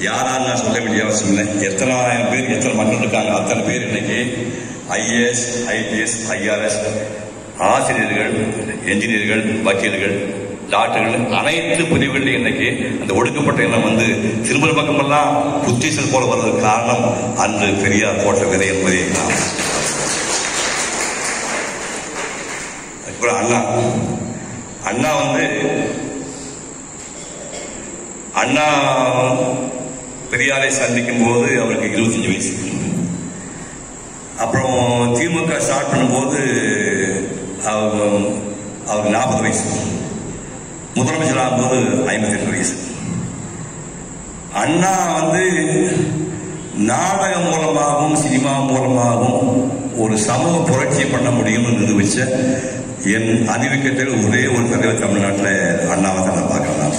யாரான்னு நான் சொல்ல வேண்டிய அவசியம் இல்லை எத்தனை ஆயிரம் பேர் எத்தனை மக்கள் இருக்காங்க அத்தனை பேர் இன்னைக்கு ஐஏஎஸ் ஐபிஎஸ் ஐஆர்எஸ் ஆசிரியர்கள் என்ஜினியர்கள் வக்கீல்கள் டாக்டர்கள் அனைத்து பிரிவுகளிலும் இன்னைக்கு அந்த ஒடுக்கப்பட்ட எண்ணம் வந்து திருமண பக்கமெல்லாம் புத்தீசல் போல வர்றதுக்கு காரணம் அன்று பெரியார் போட்ட விதை என்பதை நாம் அதுக்கப்புறம் அண்ணா அண்ணா வந்து அண்ணா பெரியாரை சந்திக்கும் போது அவருக்கு இருபத்தஞ்சு வயசு அப்புறம் திமுக ஸ்டார்ட் பண்ணும்போது அவங்க அவருக்கு நாற்பது வயசு முதலமைச்சர் ஆகும்போது ஐம்பத்தி எட்டு வயசு அண்ணா வந்து நாடகம் மூலமாகவும் சினிமா மூலமாகவும் ஒரு சமூக புரட்சி பண்ண முடியும்னு நிரூபிச்ச என் அறிவிக்கத்தில் ஒரே ஒரு தலைவர் தமிழ்நாட்டில் அண்ணாவை தான் நான் பார்க்கலாம்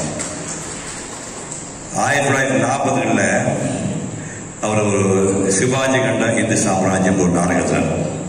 ஆயிரத்தி தொள்ளாயிரத்தி நாற்பதுகளில் அவர் ஒரு சிவாஜி கண்ட இந்து சாம்ராஜ்யம் ஒரு நாடகத்தில்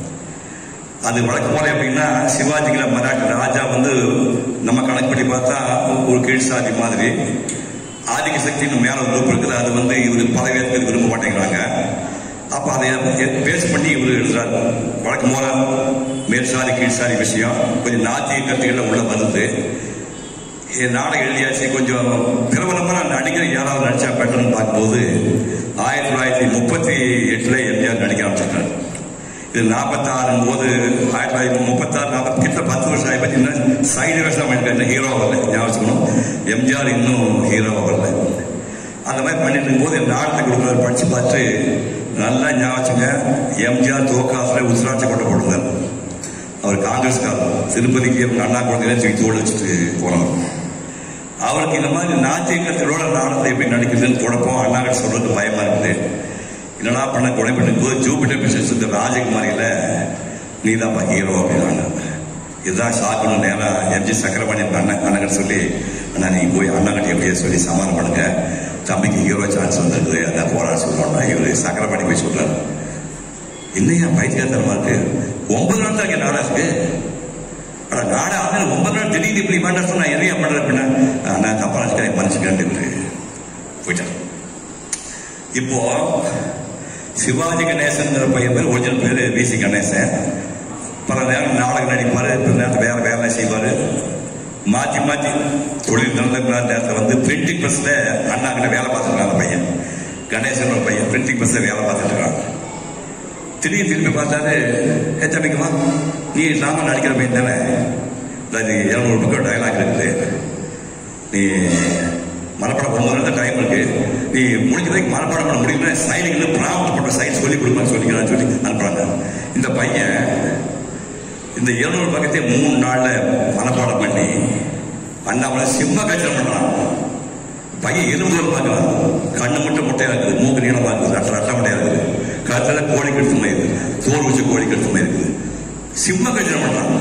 அது வழக்கம் போல எப்படின்னா சிவாஜிங்கிற மராட்டி ராஜா வந்து நம்ம கணக்கு பண்ணி பார்த்தா ஒரு கீழ் சாதி மாதிரி ஆதிக்க சக்தின்னு மேல ஒரு குரூப் இருக்குது அது வந்து இவர் பதவியேற்க விரும்ப மாட்டேங்கிறாங்க அப்ப அதை பேஸ் பண்ணி இவர் எழுதுறாரு வழக்கம் போல மேல் சாதி கீழ் சாதி விஷயம் கொஞ்சம் நாத்திய கருத்துக்கள் உள்ள வருது என் நாடகம் எழுதியாச்சு கொஞ்சம் பிரபலமான நடிகர் யாராவது நடிச்சா பெட்டர்னு பார்க்கும்போது ஆயிரத்தி தொள்ளாயிரத்தி முப்பத்தி எட்டுல எம்ஜிஆர் நடிக்க ஆரம்பிச்சிருக்காரு இது நாற்பத்தாறும் போது ஆயிரத்தி தொள்ளாயிரத்தி முப்பத்தாறு நாற்பத்தி கிட்ட பத்து வருஷம் ஆகி பார்த்தீங்கன்னா சைடு வருஷம் எனக்கு ஹீரோ வரல ஞாபகம் எம்ஜிஆர் இன்னும் ஹீரோ வரல அந்த மாதிரி பண்ணிட்டு இருக்கும்போது என் நாட்டை கொடுக்குறாரு படிச்சு பார்த்து நல்லா ஞாபகங்க எம்ஜிஆர் தோக்காசுல உத்ராட்சி கொண்டு போடுறாரு அவர் காங்கிரஸ்காரர் திருப்பதிக்கு அண்ணா குழந்தையில தூக்கி தோல் வச்சுட்டு போனவர் அவருக்கு இந்த மாதிரி நாத்தியக்கத்தோட நாடகத்தை எப்படி நடிக்கிறதுன்னு குழப்பம் அண்ணா சொல்றது பயமா இருக்குது என்னடா பண்ண கொலை பண்ணும் போது ஜூபிட்டர் பிசினஸ் இந்த ராஜகுமாரியில நீ தான் ஹீரோ அப்படின்னாங்க இதுதான் ஷாக்குன்னு நேரம் எம்ஜி சக்கரபாணி அண்ணன் அண்ணன் சொல்லி அண்ணா நீங்க போய் அண்ணாங்கிட்ட எப்படியே சொல்லி சமாதானம் பண்ணுங்க தம்பிக்கு ஹீரோ சான்ஸ் வந்திருக்குது அதான் போறான்னு சொல்லுவாங்க இவர் சக்கரபாணி போய் சொல்றாரு என்னையா பைத்தியத்தனமா இருக்கு ஒன்பது நாள் தான் இங்க நாடா இருக்கு ஆனா நாடா ஆனா ஒன்பது நாள் திடீர்னு இப்படி வேண்டாம் சொன்னா என்னையா பண்றது அப்படின்னா நான் தப்பா நினைச்சுக்கிறேன் மனுஷன் போயிட்டான் இப்போ சிவாஜி கணேசன் பையன் பேர் ஒரிஜினல் பேரு வி சி கணேசன் பல நேரம் நாடகம் நடிப்பாரு பல நேரத்தில் வேற வேலை செய்வாரு மாத்தி மாத்தி தொழில் நல்ல நேரத்தில் வந்து பிரிண்டிங் பிரஸ்ல அண்ணா கிட்ட வேலை பார்த்துருக்கான் அந்த பையன் கணேசன் ஒரு பையன் பிரிண்டிங் பிரஸ்ல வேலை பார்த்துட்டு இருக்கான் திடீர்னு திரும்பி பார்த்தாரு ஏ தம்பிக்குமா நீ நாம நடிக்கிற பையன் தானே அது இரநூறு பக்கம் டைலாக் இருக்குது நீ மனப்பாடம் பண்ணும்போது தான் டைம் இருக்கு நீ முடிஞ்ச வரைக்கும் மனப்பாடம் பண்ண முடியும்னா சைடுக்கு பிராமணம் பண்ற சைட் சொல்லி கொடுப்பான்னு சொல்லிக்கிறான்னு சொல்லி அனுப்புறாங்க இந்த பையன் இந்த இருநூறு பக்கத்தை மூணு நாள்ல மனப்பாடம் பண்ணி அண்ணாமலை சிம்ம கச்சனம் பண்றான் பையன் எலும்பு பார்க்கலாம் கண்ணு மட்டும் முட்டையா இருக்குது மூக்கு நீளமா இருக்குது அட்ட அட்ட முட்டையா இருக்குது கருத்துல கோழி கெடுத்து மாதிரி இருக்குது தோல் வச்சு கோழி கெடுத்து மாதிரி இருக்குது சிம்ம கச்சனம் பண்றான்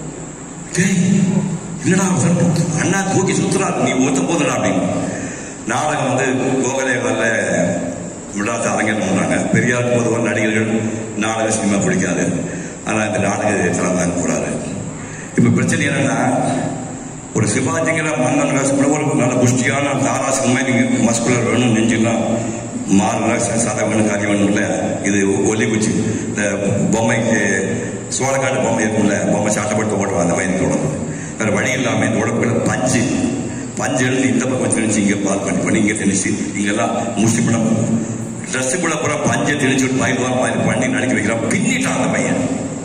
டேய் என்னடா அவசரம்? அண்ணா தூக்கி சுத்துறா நீ ஒத்த போதுடா அப்படின்னு நாடகம் வந்து கோகலேகால விழாத்தை அரங்கேற்றம் பண்றாங்க பெரியார் பொதுவான நடிகர்கள் நாடக சினிமா பிடிக்காது ஆனா இந்த நாடக திறந்தாங்க போறாரு இப்ப பிரச்சனை என்னன்னா ஒரு சிவாஜிங்கிற மன்னன் வேஷம் ஒரு நல்ல புஷ்டியான தாராசிகமா நீங்க மஸ்குலர் வேணும் நெஞ்சுலாம் மாறுனா சாதா வேணும் காரியம் வேணும் இல்ல இது ஒல்லி குச்சி இந்த பொம்மைக்கு சோழக்காடு பொம்மை இருக்கும்ல பொம்மை சாட்டப்பட்டு ஓட்டுவோம் அந்த மாதிரி தோணும் வேற வழி இல்லாம இந்த உடம்புல பஞ்சு பஞ்சு எழுதி இந்த பக்கம் திணிச்சு இங்க பால் பண்ணி பண்ணி இங்க திணிச்சு இங்கெல்லாம் முஷ்டி பண்ண ட்ரெஸ்ஸுக்குள்ள பூரா பஞ்சை திணிச்சு ஒரு பயிர்வார் மாதிரி பண்ணி நடிக்க வைக்கிறான் பின்னிட்டான் அந்த பையன்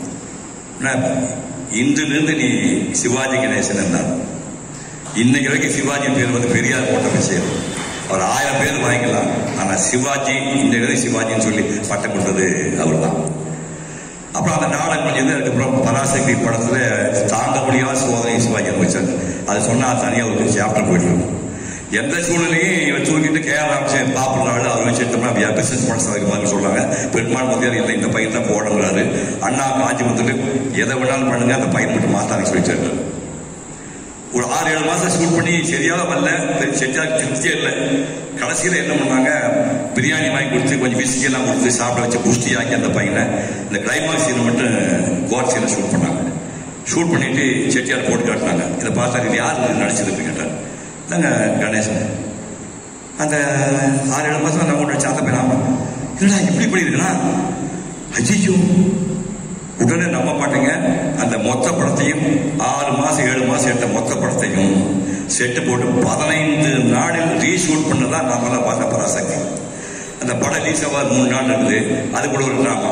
என்ன, இன்றிலிருந்து நீ சிவாஜி கணேசன் என்றார் இன்னைக்கு வரைக்கும் சிவாஜி பேர் வந்து பெரியார் போட்ட விஷயம் அவர் ஆயிரம் பேர் வாங்கிக்கலாம் ஆனா சிவாஜி இந்த வரைக்கும் சிவாஜின்னு சொல்லி பட்டம் கொடுத்தது அவர்தான் அப்புறம் அந்த நாடகம் கொஞ்சம் இது அதுக்கப்புறம் பராசக்தி படத்துல தாங்க முடியாத சோதனை சிவாஜி அனுபவிச்சாங்க அது சொன்னா தனியா ஒரு சாப்டர் போயிட்டு இருக்கும் எந்த சூழ்நிலையும் இவன் தூக்கிட்டு கே ஆர் ராமச்சந்திரன் பாப்புலர் ஆளு அவர் வச்சு எடுத்தோம்னா அப்படியா பிசினஸ் படம் அதுக்கு மாதிரி சொல்றாங்க பெருமாள் மத்தியார் இல்லை இந்த பையன் தான் போடுங்கிறாரு அண்ணா காஞ்சி கொடுத்துட்டு எதை வேணாலும் பண்ணுங்க அந்த பையன் மட்டும் மாத்தாங்க சொல்லிட்டு ஒரு ஆறு ஏழு மாசம் ஷூட் பண்ணி சரியாக வரல செஞ்சா திருப்தியே இல்லை கடைசியில என்ன பண்ணாங்க பிரியாணி வாங்கி கொடுத்து கொஞ்சம் விஸ்கி எல்லாம் கொடுத்து சாப்பிட வச்சு புஷ்டி ஆக்கி அந்த பையனை இந்த கிளைமாக்ஸ் சீனை மட்டும் கோட்ஸியில் ஷூட் பண்ணாங்க ஷூட் பண்ணிட்டு செட்டியார் போட்டு காட்டினாங்க இதை பார்த்தா இது யார் நடிச்சது அப்படின்னு கேட்டார் தாங்க கணேசன் அந்த ஆறு ஏழு மாசம் நம்ம வச்சு அந்த பையன் என்னடா இப்படி இப்படி இருக்குன்னா ஐயோ உடனே நம்ப மாட்டேங்க அந்த மொத்த படத்தையும் ஆறு மாசம் ஏழு மாசம் எடுத்த மொத்த படத்தையும் செட்டு போட்டு பதினைந்து நாளில் ரீஷூட் பண்ணதா நாமெல்லாம் பார்த்த பராசக்தி அந்த படம் ரிலீஸ் ஆகாது மூணு நாள் இருக்குது அது கூட ஒரு டிராமா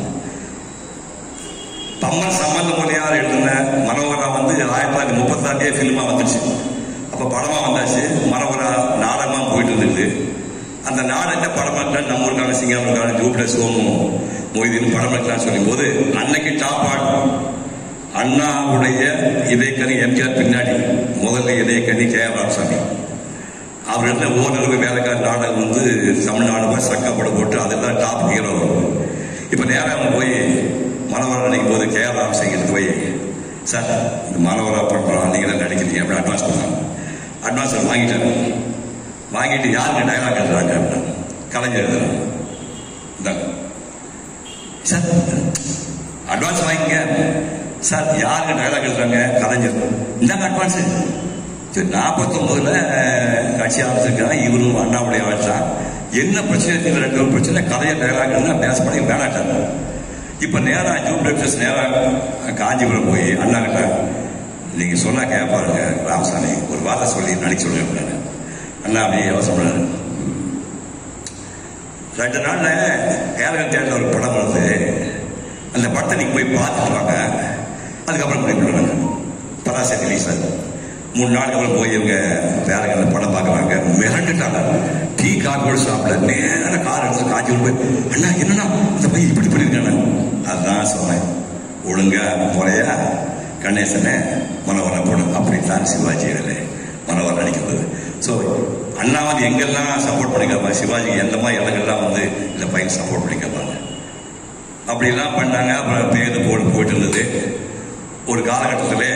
பம்மன் சம்பந்த மொழியார் எழுதின மனோகரா வந்து ஆயிரத்தி தொள்ளாயிரத்தி முப்பத்தாண்டே ஃபிலிமா வந்துச்சு அப்ப படமா வந்தாச்சு மனோகரா நாடகமா போயிட்டு இருந்தது அந்த நாடகத்தை படமா எடுக்கலாம் நம்ம ஊருக்கான சிங்காபுரக்கான ஜூப்ள சோமு மொய்தீன் படம் எடுக்கலாம் சொல்லும் போது அன்னைக்கு டாப் ஆட் அண்ணாவுடைய இதயக்கனி எம்ஜிஆர் பின்னாடி முதல்ல இதயக்கனி கே ஆர் ராமசாமி அவர் இருந்த ஓரளவு வேலைக்கார நாடகம் வந்து தமிழ்நாடு சக்கப்படம் போட்டு அதுதான் டாப் ஹீரோ இப்ப நேரம் அவங்க போய் மனோகரன் நினைக்கும் போது கே ஆர் ராமசிங்கிட்டு போய் சார் இந்த மனோகரா பண்றோம் நீங்க தான் நடிக்கிறீங்க அப்படின்னு அட்வான்ஸ் பண்ணாங்க அட்வான்ஸ் வாங்கிட்டாரு வாங்கிட்டு யாருக்கு டைலாக் எழுதுறாங்க அப்படின்னா கலைஞர் எழுதுறாங்க இந்தாங்க சார் அட்வான்ஸ் வாங்கிங்க சார் யாருக்கு டைலாக் எழுதுறாங்க கலைஞர் இந்தாங்க அட்வான்ஸ் சரி நாற்பத்தொன்பதுல கட்சி ஆரம்பிச்சிருக்காங்க இவரும் அண்ணாவுடைய ஆட்சி தான் என்ன பிரச்சனை இருக்குது ரெண்டு பேரும் பிரச்சனை கலைஞர் டைலாக் எழுதுனா பேச பண்ணி வேணாட்டாங்க இப்ப நேரா ஜூப் எக்ஸஸ் நேரா காஞ்சிபுரம் போய் அண்ணா கிட்ட நீங்க சொன்னா கேட்பாருங்க ராமசாமி ஒரு வார்த்தை சொல்லி நடிக்க சொல்லுங்க அப்படின்னாரு. அண்ணா அப்படியே யோசனை பண்ணாரு ரெண்டு நாள்ல கேரள தேட்டர் ஒரு படம் வருது அந்த படத்தை நீங்க போய் பார்த்துட்டு வாங்க அதுக்கப்புறம் முடிவு பராசக்தி ரிலீஸ் ஆகுது மூணு நாளுக்கு அப்புறம் போய் இவங்க வேற அந்த படம் பார்க்குறாங்க மிரண்டுட்டாங்க டீ காஃபி சாப்பிட நேர கார் எடுத்து காய்ச்சி போய் அண்ணா என்னண்ணா அந்த பையன் இப்படி பண்ணியிருக்கானே அதுதான் சொன்னேன் ஒழுங்கா முறையா கணேசனை மனோகர போடும் அப்படித்தான் சிவாஜி வேலை மனோகர் நடிக்கிறது ஸோ அண்ணா வந்து எங்கெல்லாம் சப்போர்ட் பண்ணிக்காம சிவாஜி எந்த மாதிரி இடங்கள்லாம் வந்து இந்த பையன் சப்போர்ட் பண்ணிக்காப்பாங்க அப்படிலாம் பண்ணாங்க அப்புறம் பேருந்து போட்டு போயிட்டு இருந்தது ஒரு காலகட்டத்தில்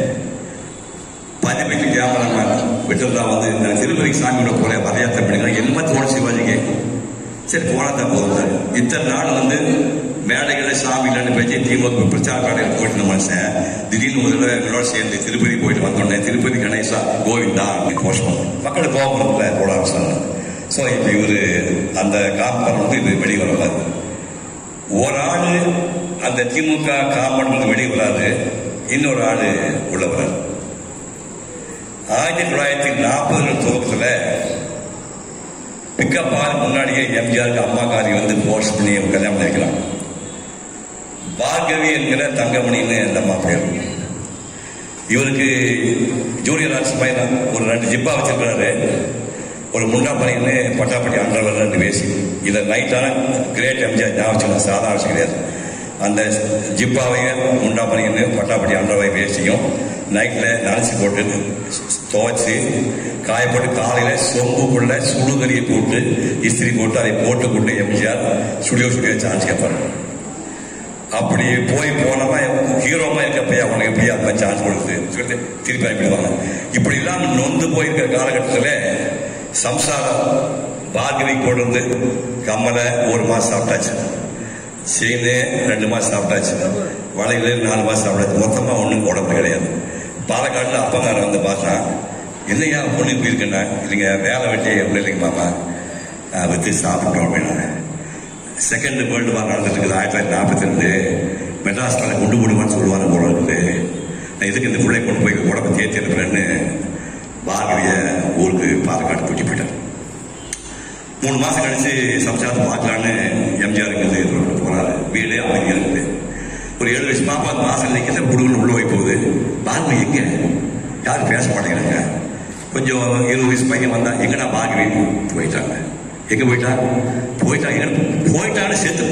பதினெட்டு கேமராமேன் விட்டுறதா வந்து இந்த திருப்பதி சாமியோட போல வரயாத்திரை பண்ணிக்கிறாங்க என்ன தோணும் சிவாஜிக்கு சரி போனா தான் போதும் இத்தனை நாள் வந்து மேடைகளில் சாமிகள் பேச்சு திமுக பிரச்சார மேடையில் போயிட்டு இருந்த மனுஷன் திடீர்னு முதல்ல எங்களோட சேர்ந்து திருப்பதி போயிட்டு வந்தோடனே திருப்பதி கணேசா கோவிந்தா அப்படின்னு போஸ்ட் பண்ணோம் மக்கள் கோபுரத்தில் போட ஆரம்பிச்சாங்க ஸோ இப்போ இவர் அந்த காப்பர் வந்து இது வெளியே வரல ஒரு ஆளு அந்த திமுக காம்பவுண்ட் வெளியே வராது இன்னொரு ஆளு உள்ள வராது ஆயிரத்தி தொள்ளாயிரத்தி நாற்பதுகள் துவக்கத்தில் பிக்கப் ஆள் முன்னாடியே எம்ஜிஆருக்கு அம்மா காரி வந்து போர்ஸ் பண்ணி அவங்க கல்யாணம் பண்ணிக்கலாம் பார்கவி என்கிற தங்கமணின்னு அந்த அம்மா பேர் இவருக்கு ஜூனியர் ஆர்ட்ஸ் பையன் ஒரு ரெண்டு ஜிப்பா வச்சிருக்கிறாரு ஒரு முண்டா பணின்னு பட்டாப்பட்டி அன்றவர் ரெண்டு வேசி இதை நைட்டான கிரேட் எம்ஜிஆர் ஞாபகம் சாதாரண விஷயம் கிடையாது அந்த ஜிப்பாவையும் முண்டா பணின்னு பட்டாப்பட்டி அன்றவை வேசியும் நைட்டில் நனைச்சி போட்டு துவைச்சி காய போட்டு காலையில் சொம்புக்குள்ள சுடுகறியை போட்டு இஸ்திரி போட்டு அதை போட்டு கொண்டு எம்ஜிஆர் சுடியோ சுடியோ சான்ஸ் கேட்பாரு அப்படி போய் போனவா ஹீரோமா இருக்கப்ப அவனுக்கு எப்படி அந்த மாதிரி சான்ஸ் கொடுக்குது சொல்லிட்டு திருப்பி அனுப்பிடுவாங்க இப்படி இல்லாம நொந்து போயிருக்கிற காலகட்டத்தில் சம்சாரம் பார்கவி கொண்டு வந்து கம்மலை ஒரு மாசம் சாப்பிட்டாச்சு சீனு ரெண்டு மாசம் சாப்பிட்டாச்சு வளையல நாலு மாசம் சாப்பிட்டாச்சு மொத்தமா ஒண்ணும் உடம்பு கிடையாது பாலக்காட்டுல அப்பங்காரன் வந்து பார்த்தான் என்னையா பொண்ணு போயிருக்கேன்னா இல்லைங்க வேலை வெட்டி ஒன்றும் இல்லைங்க மாமா ஆஹ் வித்து சாப்பிட்டோம் அப்படின்னா செகண்ட் வேர்ல்டு வார் நடந்துட்டு இருக்குது ஆயிரத்தி தொள்ளாயிரத்தி நாற்பத்தி ரெண்டு மெட்ராஸ்ல குண்டு குடும்பம்னு சொல்லுவாங்க போல இருக்குது நான் எதுக்கு இந்த பிள்ளை கொண்டு போய் உடம்பு தேத்தி இருக்கிறேன்னு பார்கவிய ஊருக்கு பாலக்காடு தூக்கி போயிட்டேன் மூணு மாசம் கழிச்சு சம்சாரத்தை பார்க்கலான்னு எம்ஜிஆருக்கு இது ரோடு போறாரு வீடு அமைதியா இருக்குது ஒரு ஏழு வயசு பாப்பா அந்த மாசம் நிற்கிற குடுகுன்னு உள்ள போய் போகுது பார்கவி எங்க யாரும் பேச மாட்டேங்கிறாங்க கொஞ்சம் இருபது வயசு பையன் வந்தா எங்கடா பார்கவி போயிட்டாங்க எங்க போயிட்டா போயிட்டா எங்க போயிட்டான்னு செத்து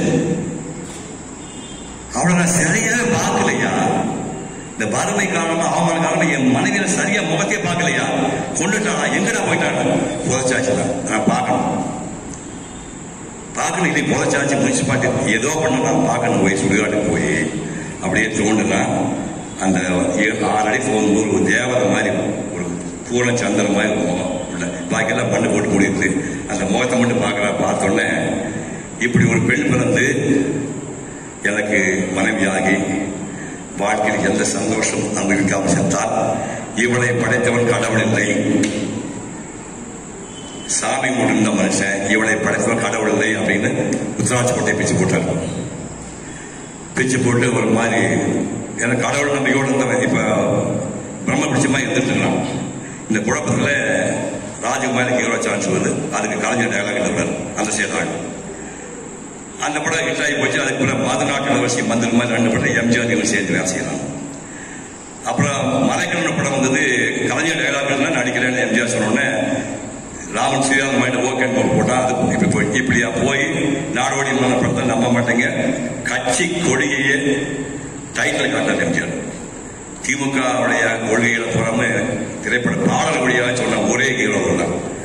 அவளை நான் சரியா பார்க்கலையா இந்த வறுமை காரணமா அவமான காரணமா என் மனைவியில சரியா முகத்தையே பார்க்கலையா கொண்டுட்டானா எங்கடா போயிட்டானா புதைச்சாச்சுதான் நான் பார்க்கணும் பார்க்கணும் இதை புதைச்சாச்சு முனிசிபாலிட்டி ஏதோ பண்ணலாம் பார்க்கணும் போய் சுடுகாட்டுக்கு போய் அப்படியே தோண்டுனா அந்த ஏ- ஆறு அடி போகும்போது ஒரு தேவதை மாதிரி ஒரு பூரண சந்திரன் மாதிரி ஒரு முகம் உள்ள பாக்கியெல்லாம் பண்ணு போட்டு முடியுது அந்த முகத்தை மட்டும் பார்க்கறா பார்த்தோன்னே இப்படி ஒரு பெண் பிறந்து எனக்கு மனைவியாகி வாழ்க்கையில் எந்த சந்தோஷம் அனுபவிக்காமல் சென்றால் இவளை படைத்தவன் கடவுள் இல்லை சாமி கொண்டிருந்த மனுஷன் இவனை படைத்தவன் கடவுள் இல்லை அப்படின்னு உத்தராட்சி போட்டை பிச்சு போட்டார் பிச்சு போட்டு ஒரு மாதிரி எனக்கு கடவுள் நம்பிக்கையோடு இருந்தவன் இப்ப பிரம்ம பிடிச்சமா இருந்துட்டு இருக்கான் இந்த குழப்பத்துல ராஜகுமாரி ஹீரோ சான்ஸ் வருது அதுக்கு கலைஞர் டயலாக் எழுதுறாரு அந்த சேதாங்க அந்த படம் ஹிட் ஆகி போச்சு அதுக்கு பிறகு மாதநாட்டு இளவரசி மந்திர மாதிரி ரெண்டு படம் எம்ஜிஆர் இவங்க சேர்ந்து வேலை செய்யலாம் அப்புறம் மலைக்கண்ணன் படம் வந்தது கலைஞர் டயலாக் நடிக்கிறேன்னு எம்ஜிஆர் சொன்னோடனே ராமன் ஸ்ரீராம் மைண்ட் ஓகேன்னு ஒரு போட்டா அது இப்ப போய் இப்படியா போய் நாடோடி மன்ன படத்தை நம்ப மாட்டேங்க கட்சி கொடியையே டைட்டில் காட்டார் எம்ஜிஆர் திமுக உடைய கொள்கைகளை புறாம திரைப்பட பாடல் வழியாக சொன்ன ஒரே ஹீரோ தான்